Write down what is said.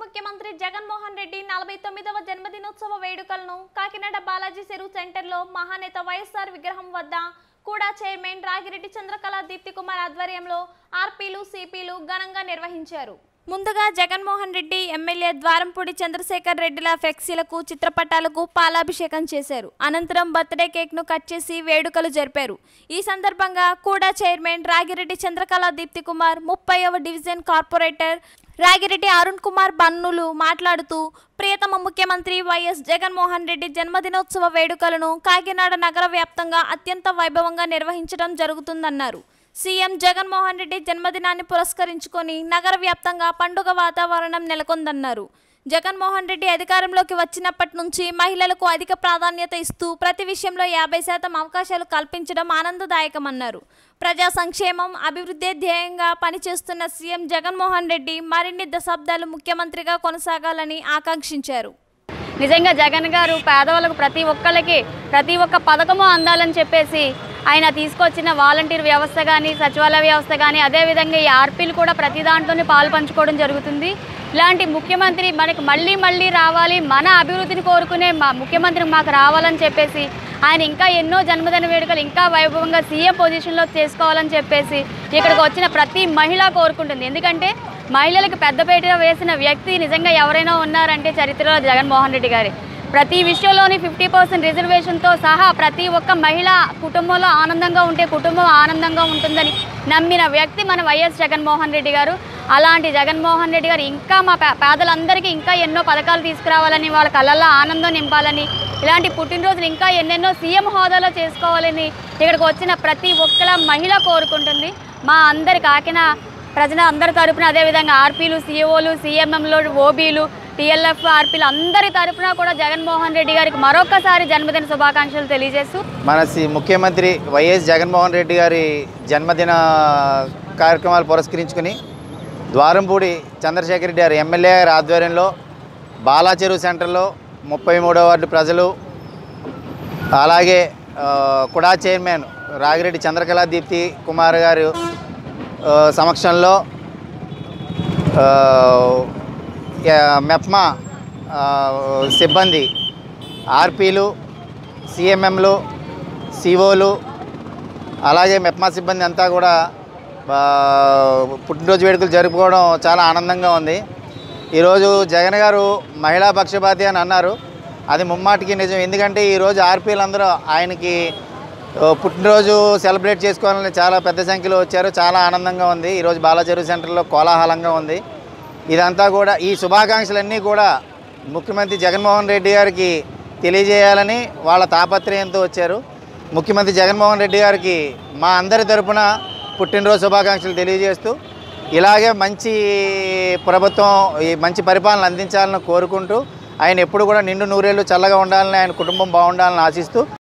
ముఖ్యమంత్రి జగన్మోహన్ రెడ్డి నలభై తొమ్మిదవ జన్మదినోత్సవ వేడుకలను కాకినాడ బాలాజీ చెరువు సెంటర్లో మహానేత వైఎస్ఆర్ విగ్రహం వద్ద కూడా చైర్మన్ రాగిరెడ్డి చంద్రకళ దీప్తి కుమార్ ఆధ్వర్యంలో ఆర్పీలు సిపిలు ఘనంగా నిర్వహించారు ముందుగా జగన్మోహన్ రెడ్డి ఎమ్మెల్యే ద్వారంపూడి చంద్రశేఖర్ రెడ్డిల ఫ్లెక్సీలకు చిత్రపటాలకు పాలాభిషేకం చేశారు అనంతరం బర్త్డే కేక్ ను కట్ చేసి వేడుకలు జరిపారు ఈ సందర్భంగా కూడా చైర్మన్ రాగిరెడ్డి చంద్రకళ దీప్తి కుమార్ ముప్పైవ డివిజన్ కార్పొరేటర్ రాగిరెడ్డి అరుణ్ కుమార్ బన్నులు మాట్లాడుతూ ప్రియతమ ముఖ్యమంత్రి వైఎస్ జగన్మోహన్ రెడ్డి జన్మదినోత్సవ వేడుకలను కాకినాడ నగర వ్యాప్తంగా అత్యంత వైభవంగా నిర్వహించడం జరుగుతుందన్నారు సీఎం జగన్మోహన్ రెడ్డి జన్మదినాన్ని పురస్కరించుకొని నగర వ్యాప్తంగా పండుగ వాతావరణం నెలకొందన్నారు జగన్మోహన్ రెడ్డి అధికారంలోకి వచ్చినప్పటి నుంచి మహిళలకు అధిక ప్రాధాన్యత ఇస్తూ ప్రతి విషయంలో యాభై శాతం అవకాశాలు కల్పించడం ఆనందదాయకమన్నారు ప్రజా సంక్షేమం అభివృద్ధి ధ్యేయంగా పనిచేస్తున్న సీఎం జగన్మోహన్ రెడ్డి మరిన్ని దశాబ్దాలు ముఖ్యమంత్రిగా కొనసాగాలని ఆకాంక్షించారు నిజంగా జగన్ గారు పేదవాళ్ళకు ప్రతి ఒక్కళ్ళకి ప్రతి ఒక్క పథకము అందాలని చెప్పేసి ఆయన తీసుకొచ్చిన వాలంటీర్ వ్యవస్థ కానీ సచివాలయ వ్యవస్థ కానీ అదేవిధంగా ఈ ఆర్పీలు కూడా ప్రతి దాంట్లోనే పాలు పంచుకోవడం జరుగుతుంది ఇలాంటి ముఖ్యమంత్రి మనకి మళ్ళీ మళ్ళీ రావాలి మన అభివృద్ధిని కోరుకునే మా ముఖ్యమంత్రి మాకు రావాలని చెప్పేసి ఆయన ఇంకా ఎన్నో జన్మదిన వేడుకలు ఇంకా వైభవంగా సీఎం పొజిషన్లో చేసుకోవాలని చెప్పేసి ఇక్కడికి వచ్చిన ప్రతి మహిళ కోరుకుంటుంది ఎందుకంటే మహిళలకు పెద్దపేట వేసిన వ్యక్తి నిజంగా ఎవరైనా ఉన్నారంటే చరిత్రలో జగన్మోహన్ రెడ్డి గారి ప్రతి విషయంలోని ఫిఫ్టీ పర్సెంట్ రిజర్వేషన్తో సహా ప్రతి ఒక్క మహిళ కుటుంబంలో ఆనందంగా ఉంటే కుటుంబం ఆనందంగా ఉంటుందని నమ్మిన వ్యక్తి మన వైఎస్ జగన్మోహన్ రెడ్డి గారు అలాంటి జగన్మోహన్ రెడ్డి గారు ఇంకా మా పే- పేదలందరికీ ఇంకా ఎన్నో పథకాలు తీసుకురావాలని వాళ్ళ కళ్ళల్లో ఆనందం నింపాలని ఇలాంటి పుట్టినరోజులు ఇంకా ఎన్నెన్నో సీఎం హోదాలో చేసుకోవాలని ఇక్కడికి వచ్చిన ప్రతి ఒక్కల మహిళ కోరుకుంటుంది మా అందరి కాకిన ప్రజల అందరి తరపున అదేవిధంగా ఆర్పీలు సీఓలు సీఎంఎంలు ఓబీలు టీఎల్ఎఫ్ ఆర్పీలు అందరి తరపున కూడా జగన్మోహన్ రెడ్డి గారికి మరొకసారి జన్మదిన శుభాకాంక్షలు తెలియజేస్తూ మన సి ముఖ్యమంత్రి వైఎస్ జగన్మోహన్ రెడ్డి గారి జన్మదిన కార్యక్రమాలు పురస్కరించుకుని ద్వారంపూడి చంద్రశేఖర్ రెడ్డి గారి ఎమ్మెల్యే గారి ఆధ్వర్యంలో బాలాచెరువు సెంటర్లో ముప్పై మూడో వార్డు ప్రజలు అలాగే ఆ, కుడా చైర్మన్ రాగిరెడ్డి చంద్రకళా దీప్తి కుమార్ గారు ఆ, సమక్షంలో ఆ, యా- మెప్మా ఆ, సిబ్బంది ఆర్పీలు సిఎంఎంలు సిఓలు అలాగే మెప్మా సిబ్బంది అంతా కూడా ఆ, పుట్టినరోజు వేడుకలు జరుపుకోవడం చాలా ఆనందంగా ఉంది ఈరోజు జగన్ గారు మహిళా పక్షపాతి అని అన్నారు అది ముమ్మాటికి నిజం ఎందుకంటే ఈరోజు ఆర్పీలు అందరూ ఆయనకి ఆ, పుట్టినరోజు సెలబ్రేట్ చేసుకోవాలని చాలా పెద్ద సంఖ్యలో వచ్చారు చాలా ఆనందంగా ఉంది ఈరోజు బాలాచెరువు సెంటర్లో కోలాహలంగా ఉంది ఇదంతా కూడా ఈ శుభాకాంక్షలన్నీ కూడా ముఖ్యమంత్రి జగన్మోహన్ రెడ్డి గారికి తెలియజేయాలని వాళ్ళ తాపత్రయంతో వచ్చారు ముఖ్యమంత్రి జగన్మోహన్ రెడ్డి గారికి మా అందరి తరపున పుట్టినరోజు శుభాకాంక్షలు తెలియజేస్తూ ఇలాగే మంచి ప్రభుత్వం ఈ మంచి పరిపాలన అందించాలని కోరుకుంటూ ఆయన ఎప్పుడు కూడా నిండు నూరేళ్ళు చల్లగా ఉండాలని ఆయన కుటుంబం బాగుండాలని ఆశిస్తూ